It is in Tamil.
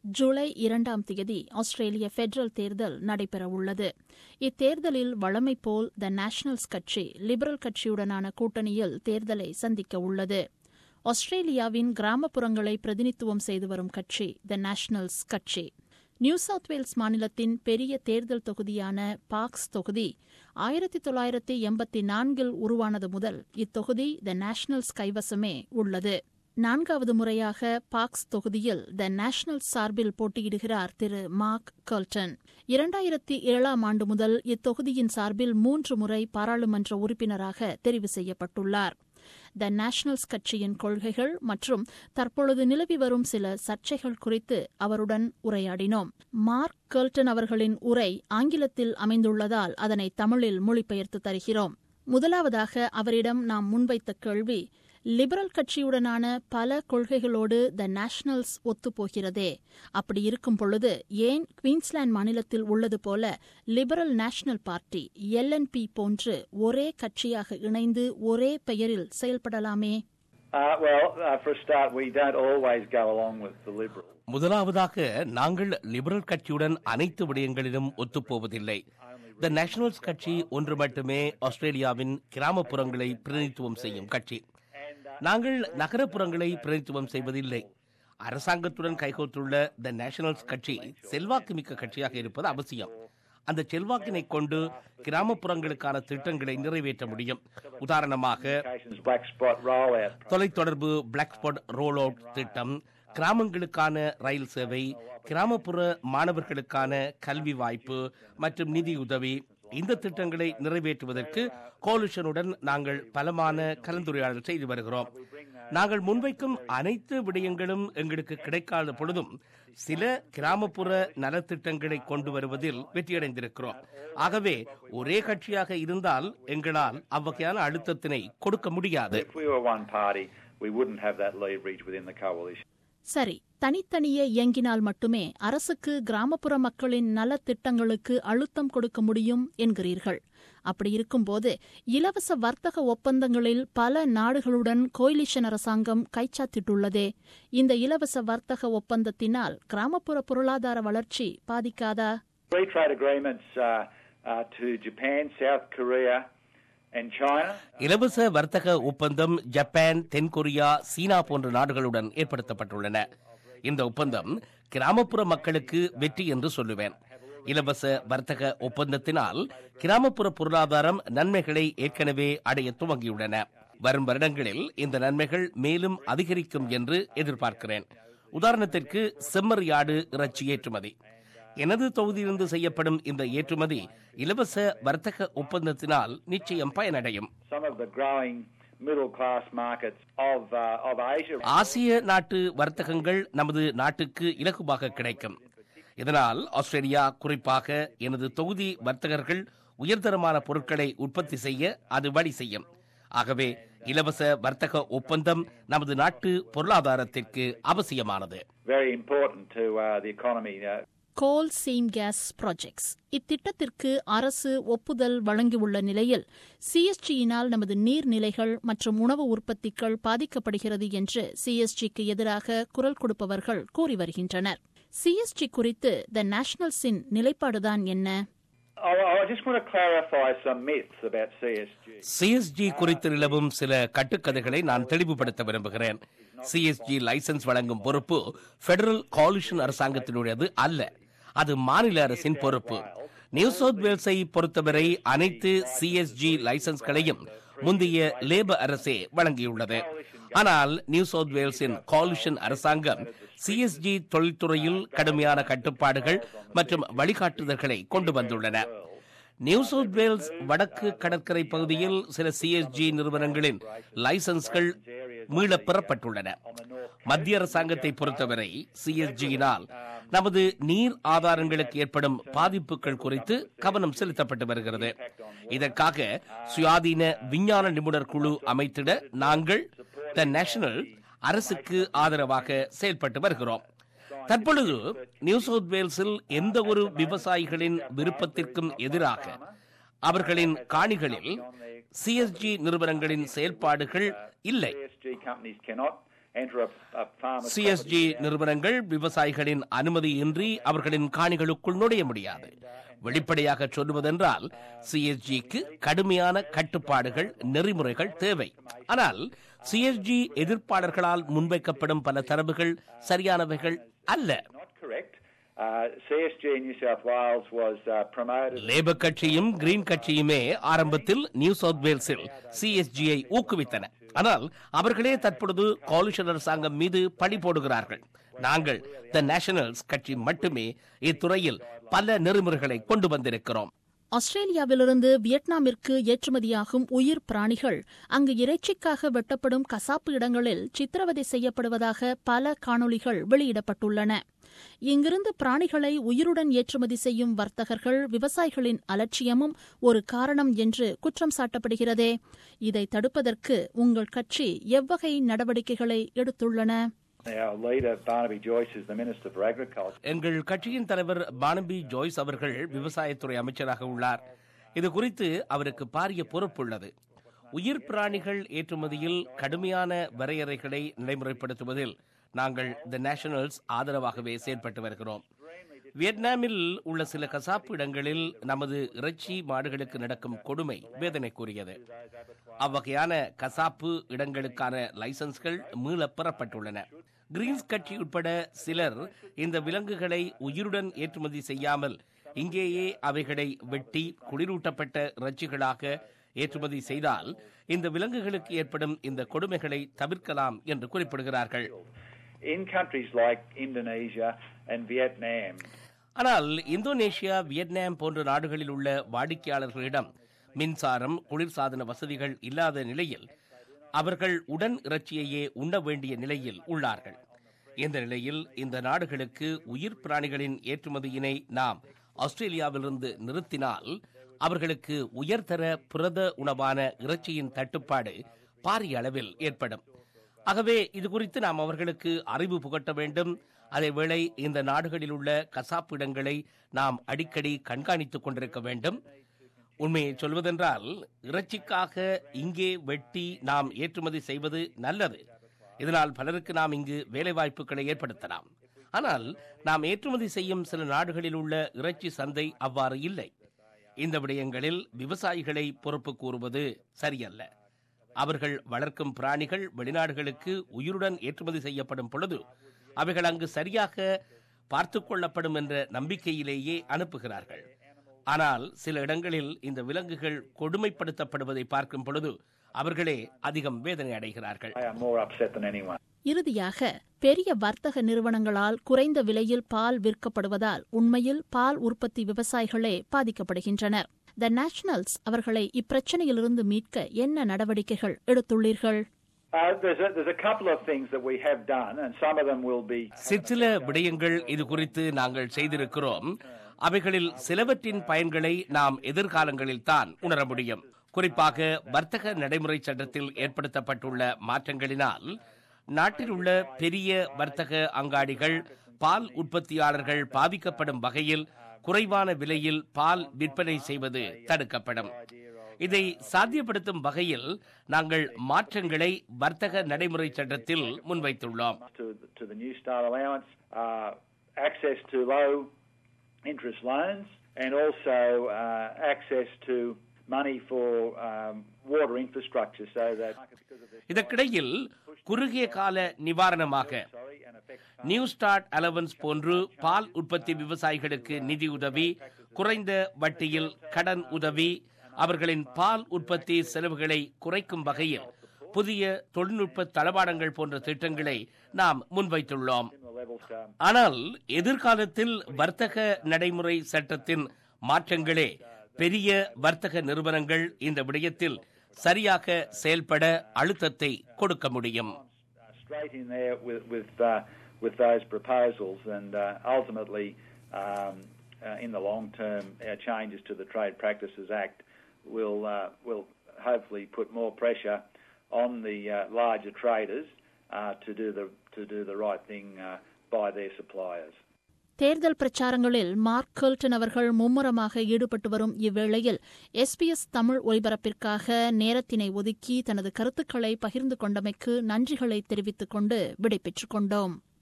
ஜூலை இரண்டாம் தேதி ஆஸ்திரேலிய பெடரல் தேர்தல் நடைபெறவுள்ளது இத்தேர்தலில் வழமை போல் த நேஷனல்ஸ் கட்சி லிபரல் கட்சியுடனான கூட்டணியில் தேர்தலை சந்திக்க உள்ளது ஆஸ்திரேலியாவின் கிராமப்புறங்களை பிரதிநிதித்துவம் செய்து வரும் கட்சி த நேஷனல்ஸ் கட்சி நியூ சவுத் வேல்ஸ் மாநிலத்தின் பெரிய தேர்தல் தொகுதியான பாக்ஸ் தொகுதி ஆயிரத்தி தொள்ளாயிரத்தி எண்பத்தி நான்கில் உருவானது முதல் இத்தொகுதி த நேஷனல்ஸ் கைவசமே உள்ளது நான்காவது முறையாக பாக்ஸ் தொகுதியில் த நேஷனல் சார்பில் போட்டியிடுகிறார் திரு மார்க் கர்டன் இரண்டாயிரத்தி ஏழாம் ஆண்டு முதல் இத்தொகுதியின் சார்பில் மூன்று முறை பாராளுமன்ற உறுப்பினராக தெரிவு செய்யப்பட்டுள்ளார் த நேஷனல்ஸ் கட்சியின் கொள்கைகள் மற்றும் தற்பொழுது நிலவி வரும் சில சர்ச்சைகள் குறித்து அவருடன் உரையாடினோம் மார்க் கர்டன் அவர்களின் உரை ஆங்கிலத்தில் அமைந்துள்ளதால் அதனை தமிழில் மொழிபெயர்த்து தருகிறோம் முதலாவதாக அவரிடம் நாம் முன்வைத்த கேள்வி லிபரல் கட்சியுடனான பல கொள்கைகளோடு த நேஷனல்ஸ் ஒத்துப்போகிறதே அப்படி இருக்கும் பொழுது ஏன் குவீன்ஸ்லாந்து மாநிலத்தில் உள்ளது போல லிபரல் நேஷனல் பார்ட்டி எல்என்பி போன்று ஒரே கட்சியாக இணைந்து ஒரே பெயரில் செயல்படலாமே Uh, well, uh, for a start, we don't always go along with the Liberals. முதலாவதாக நாங்கள் லிபரல் கட்சியுடன் அனைத்து விடயங்களிலும் ஒத்துப்போவதில்லை த நேஷனல்ஸ் கட்சி ஒன்று மட்டுமே ஆஸ்திரேலியாவின் கிராமப்புறங்களை பிரதிநிதித்துவம் செய்யும் கட்சி நாங்கள் நகரப்புறங்களை பிரதிநிதித்துவம் செய்வதில்லை அரசாங்கத்துடன் கைகோத்துள்ள த நேஷனல்ஸ் கட்சி செல்வாக்குமிக்க கட்சியாக இருப்பது அவசியம் அந்த செல்வாக்கினை கொண்டு கிராமப்புறங்களுக்கான திட்டங்களை நிறைவேற்ற முடியும் உதாரணமாக Communications black spot rollout. தொலைத்தொடர்பு பிளாக் ஸ்பாட் ரோல் அவுட் திட்டம் கிராமங்களுக்கான ரயில் சேவை கிராமப்புற மாணவர்களுக்கான கல்வி வாய்ப்பு மற்றும் நிதியுதவி இந்த திட்டங்களை நிறைவேற்றுவதற்கு கோலிஷனுடன் நாங்கள் பலமான கலந்துரையாடல் செய்து வருகிறோம் நாங்கள் முன்வைக்கும் அனைத்து விடயங்களும் எங்களுக்கு கிடைக்காத பொழுதும் சில கிராமப்புற நலத்திட்டங்களை கொண்டு வருவதில் வெற்றியடைந்திருக்கிறோம் ஆகவே ஒரே கட்சியாக இருந்தால் எங்களால் அவ்வகையான அழுத்தத்தினை கொடுக்க முடியாது If we were one party, we wouldn't have that leverage within the coalition. சரி தனித்தனியே இயங்கினால் மட்டுமே அரசுக்கு கிராமப்புற மக்களின் நலத்திட்டங்களுக்கு அழுத்தம் கொடுக்க முடியும் என்கிறீர்கள் அப்படி இருக்கும்போது இலவச வர்த்தக ஒப்பந்தங்களில் பல நாடுகளுடன் கோயிலிஷன் அரசாங்கம் கைச்சாத்திட்டுள்ளதே இந்த இலவச வர்த்தக ஒப்பந்தத்தினால் கிராமப்புற பொருளாதார வளர்ச்சி பாதிக்காதா Free trade agreements uh, uh, to Japan, South Korea, and China. இலவச வர்த்தக ஒப்பந்தம் ஜப்பான் தென்கொரியா சீனா போன்ற நாடுகளுடன் ஏற்படுத்தப்பட்டுள்ளன இந்த ஒப்பந்தம் கிராமப்புற மக்களுக்கு வெற்றி என்று சொல்லுவேன் இலவச வர்த்தக ஒப்பந்தத்தினால் கிராமப்புற பொருளாதாரம் நன்மைகளை ஏற்கனவே அடைய துவங்கியுள்ளன வரும் வருடங்களில் இந்த நன்மைகள் மேலும் அதிகரிக்கும் என்று எதிர்பார்க்கிறேன் உதாரணத்திற்கு செம்மறியாடு இறைச்சி ஏற்றுமதி எனது தொகுதியிலிருந்து செய்யப்படும் இந்த ஏற்றுமதி இலவச வர்த்தக ஒப்பந்தத்தினால் நிச்சயம் பயனடையும் Some of the growing middle class markets of, uh, of Asia. ஆசிய நாட்டு வர்த்தகங்கள் நமது நாட்டுக்கு இலகுவாக கிடைக்கும் இதனால் ஆஸ்திரேலியா குறிப்பாக எனது தொகுதி வர்த்தகர்கள் உயர்தரமான பொருட்களை உற்பத்தி செய்ய அது வழி செய்யும் ஆகவே இலவச வர்த்தக ஒப்பந்தம் நமது நாட்டு பொருளாதாரத்திற்கு அவசியமானது Very important to uh, the economy. Uh, coal seam gas projects இத்திட்டத்திற்கு அரசு ஒப்புதல் வழங்கியுள்ள நிலையில் சிஎஸ்டியினால் நமது நீர்நிலைகள் மற்றும் உணவு உற்பத்திகள் பாதிக்கப்படுகிறது என்று சிஎஸ்டிக்கு எதிராக குரல் கொடுப்பவர்கள் கூறி வருகின்றனர் சிஎஸ்டி குறித்து த நேஷனல்ஸின் நிலைப்பாடுதான் என்ன I, I just want to clarify some myths about CSG. CSG குறித்து நிலவும் சில கட்டுக்கதைகளை நான் தெளிவுபடுத்த விரும்புகிறேன் சிஎஸ்ஜி லைசன்ஸ் வழங்கும் பொறுப்பு பெடரல் காலிஷன் அரசாங்கத்தினுடையது அல்ல அது மாநில அரசின் பொறுப்பு நியூ சவுத் வேல்ஸை பொறுத்தவரை அனைத்து சிஎஸ்ஜி லைசன்ஸ்களையும் முந்தைய லேபர் அரசே வழங்கியுள்ளது ஆனால் நியூ சவுத் வேல்ஸின் காலிஷன் அரசாங்கம் சிஎஸ்ஜி தொழில்துறையில் கடுமையான கட்டுப்பாடுகள் மற்றும் வழிகாட்டுதல்களை கொண்டு வந்துள்ளன நியூ சவுத் வேல்ஸ் வடக்கு கடற்கரை பகுதியில் சில சிஎஸ்ஜி நிறுவனங்களின் லைசன்ஸ்கள் மீளப் பெறப்பட்டுள்ளன மத்திய அரசாங்கத்தை பொறுத்தவரை சிஎஸ்ஜியினால் நமது நீர் ஆதாரங்களுக்கு ஏற்படும் பாதிப்புகள் குறித்து கவனம் செலுத்தப்பட்டு வருகிறது இதற்காக சுயாதீன விஞ்ஞான நிபுணர் குழு அமைத்திட நாங்கள் த நேஷனல் அரசுக்கு ஆதரவாக செயல்பட்டு வருகிறோம் தற்பொழுது நியூ சவுத் வேல்ஸில் எந்த ஒரு விவசாயிகளின் விருப்பத்திற்கும் எதிராக அவர்களின் காணிகளில் சிஎஸ்ஜி நிறுவனங்களின் செயல்பாடுகள் இல்லை CSG companies cannot enter a, a farmer's CSG property without- நிறுவனங்கள் விவசாயிகளின் அனுமதியின்றி அவர்களின் காணிகளுக்குள் நுழைய முடியாது வெளிப்படையாக சொல்லுவதென்றால் சிஎஸ்ஜிக்கு கடுமையான கட்டுப்பாடுகள் நெறிமுறைகள் தேவை ஆனால் சிஎஸ்ஜி எதிர்ப்பாளர்களால் முன்வைக்கப்படும் பல தரவுகள் சரியானவைகள் அல்ல not correct. Uh, CSG in New South Wales was uh, promoted. Labor கட்சியும் கிரீன் கட்சியுமே ஆரம்பத்தில் நியூ சவுத் வேல்ஸில் சிஎஸ்ஜியை ஊக்குவித்தன ஆனால் அவர்களே தற்பொழுது கோலிஷன் அரசாங்கம் மீது பழி போடுகிறார்கள் நாங்கள் த நேஷனல்ஸ் கட்சி மட்டுமே இத்துறையில் பல நெறிமுறைகளை கொண்டு வந்திருக்கிறோம் ஆஸ்திரேலியாவிலிருந்து வியட்நாமிற்கு ஏற்றுமதியாகும் உயிர் பிராணிகள் அங்கு இறைச்சிக்காக வெட்டப்படும் கசாப்பு இடங்களில் சித்திரவதை செய்யப்படுவதாக பல காணொளிகள் வெளியிடப்பட்டுள்ளன இங்கிருந்து பிராணிகளை உயிருடன் ஏற்றுமதி செய்யும் வர்த்தகர்கள் விவசாயிகளின் அலட்சியமும் ஒரு காரணம் என்று குற்றம் சாட்டப்படுகிறதே இதை தடுப்பதற்கு உங்கள் கட்சி எவ்வகை நடவடிக்கைகளை எடுத்துள்ளன Our leader, Barnaby Joyce, is the Minister for Agriculture. எங்கள் கட்சியின் தலைவர் பானபி ஜோய்ஸ் அவர்கள் விவசாயத்துறை அமைச்சராக உள்ளார் இது குறித்து அவருக்கு பாரிய பொறுப்புள்ளது உயிர் பிராணிகள் ஏற்றுமதியில் கடுமையான வரையறைகளை நடைமுறைப்படுத்துவதில் நாங்கள் தி நேஷனல்ஸ் ஆதரவாகவே செயற்பட்டு வருகிறோம் வியட்நாமில் உள்ள சில கசாப்பு இடங்களில் நமது இறைச்சி மாடுகளுக்கு நடக்கும் கொடுமை வேதனைக்குரியது அவ்வகையான கசாப்பு இடங்களுக்கான லைசன்ஸ்கள் மீளப் பெறப்பட்டுள்ளன கிரீன்ஸ் கட்சி உட்பட சிலர் இந்த விலங்குகளை உயிருடன் ஏற்றுமதி செய்யாமல் இங்கேயே அவைகளை வெட்டி குளிரூட்டப்பட்ட இறைச்சிகளாக ஏற்றுமதி செய்தால் இந்த விலங்குகளுக்கு ஏற்படும் இந்த கொடுமைகளை தவிர்க்கலாம் என்று குறிப்பிடுகிறார்கள் In countries like Indonesia and Vietnam, ஆனால் இந்தோனேஷியா வியட்நாம் போன்ற நாடுகளில் உள்ள வாடிக்கையாளர்களிடம் மின்சாரம் குளிர்சாதன வசதிகள் இல்லாத நிலையில் அவர்கள் உடன் இறைச்சியையே உண்ண வேண்டிய நிலையில் உள்ளார்கள் இந்த நிலையில் இந்த நாடுகளுக்கு உயிர் பிராணிகளின் ஏற்றுமதியினை நாம் ஆஸ்திரேலியாவிலிருந்து நிறுத்தினால் அவர்களுக்கு உயர்தர புரத உணவான இறைச்சியின் தட்டுப்பாடு பாரிய அளவில் ஏற்படும் ஆகவே இது குறித்து நாம் அவர்களுக்கு அறிவு புகட்ட வேண்டும் அதேவேளை இந்த நாடுகளில் உள்ள கசாப்பு இடங்களை நாம் அடிக்கடி கண்காணித்துக் கொண்டிருக்க வேண்டும் உண்மையை சொல்வதென்றால் இறைச்சிக்காக இங்கே வெட்டி நாம் ஏற்றுமதி செய்வது நல்லது இதனால் பலருக்கு நாம் இங்கு வேலைவாய்ப்புகளை ஏற்படுத்தலாம் ஆனால் நாம் ஏற்றுமதி செய்யும் சில நாடுகளில் உள்ள இறைச்சி சந்தை அவ்வாறு இல்லை இந்த விடயங்களில் விவசாயிகளை பொறுப்பு கூறுவது சரியல்ல அவர்கள் வளர்க்கும் பிராணிகள் வெளிநாடுகளுக்கு உயிருடன் ஏற்றுமதி செய்யப்படும் பொழுது அவைகள் அங்கு சரியாக பார்த்துக் கொள்ளப்படும் என்ற நம்பிக்கையிலேயே அனுப்புகிறார்கள் ஆனால் சில இடங்களில் இந்த விலங்குகள் கொடுமைப்படுத்தப்படுவதை பார்க்கும் பொழுது அவர்களே அதிகம் வேதனை அடைகிறார்கள் they are more upset than anyone. இறுதியாக பெரிய வர்த்தக நிறுவனங்களால் குறைந்த விலையில் பால் விற்கப்படுவதால் உண்மையில் பால் உற்பத்தி விவசாயிகளே பாதிக்கப்படுகின்றனர் த நேஷனல்ஸ் அவர்களை இப்பிரச்சனையிலிருந்து மீட்க என்ன நடவடிக்கைகள் எடுத்துள்ளீர்கள் Uh, there's, a, there's a couple of things that we have done, and some of them will be. சிற்சில விடயங்கள் இது குறித்து நாங்கள் செய்திருக்கிறோம் அவைகளில் சிலவற்றின் பயன்களை நாம் எதிர்காலங்களில் தான் உணர முடியும் குறிப்பாக வர்த்தக நடைமுறை சட்டத்தில் ஏற்படுத்தப்பட்டுள்ள மாற்றங்களினால் நாட்டில் உள்ள பெரிய வர்த்தக அங்காடிகள் பால் உற்பத்தியாளர்கள் பாதிக்கப்படும் வகையில் குறைவான விலையில் பால் விற்பனை செய்வது தடுக்கப்படும் இதை சாத்தியப்படுத்தும் வகையில் நாங்கள் மாற்றங்களை வர்த்தக நடைமுறை சட்டத்தில் முன்வைத்துள்ளோம் to, to the new start allowance, uh, access to low interest loans, and also uh, access to money for um, water infrastructure so that. Because of this, இதற்கிடையில் குறுகிய கால நிவாரணமாக sorry, and affects Newstart allowance போன்று பால் உற்பத்தி விவசாயிகளுக்கு நிதி உதவி குறைந்த வட்டியில் கடன் உதவி அவர்களின் பால் உற்பத்தி செலவுகளை குறைக்கும் வகையில் புதிய தொழில்நுட்ப தளவாடங்கள் போன்ற திட்டங்களை நாம் முன்வைத்துள்ளோம் similar levels. Um, ஆனால் எதிர்காலத்தில் வர்த்தக நடைமுறை சட்டத்தின் மாற்றங்களே பெரிய வர்த்தக நிறுவனங்கள் இந்த விடயத்தில் சரியாக செயல்பட அழுத்தத்தை கொடுக்க முடியும் uh, straight in there with with uh, with those proposals, and uh, ultimately, um, uh, in the long term, our changes to the Trade Practices Act will uh, will hopefully put more pressure on the uh, larger traders uh, to do the to do the right thing uh, by their suppliers. தேர்தல் பிரச்சாரங்களில் மார்க் கர்டன் அவர்கள் மும்முரமாக ஈடுபட்டு வரும் இவ்வேளையில் எஸ்பிஎஸ் தமிழ் ஒலிபரப்பிற்காக நேரத்தினை ஒதுக்கி தனது கருத்துக்களை பகிர்ந்து கொண்டமைக்கு நன்றிகளை தெரிவித்துக் கொண்டு விடைபெற்றுக் கொண்டோம்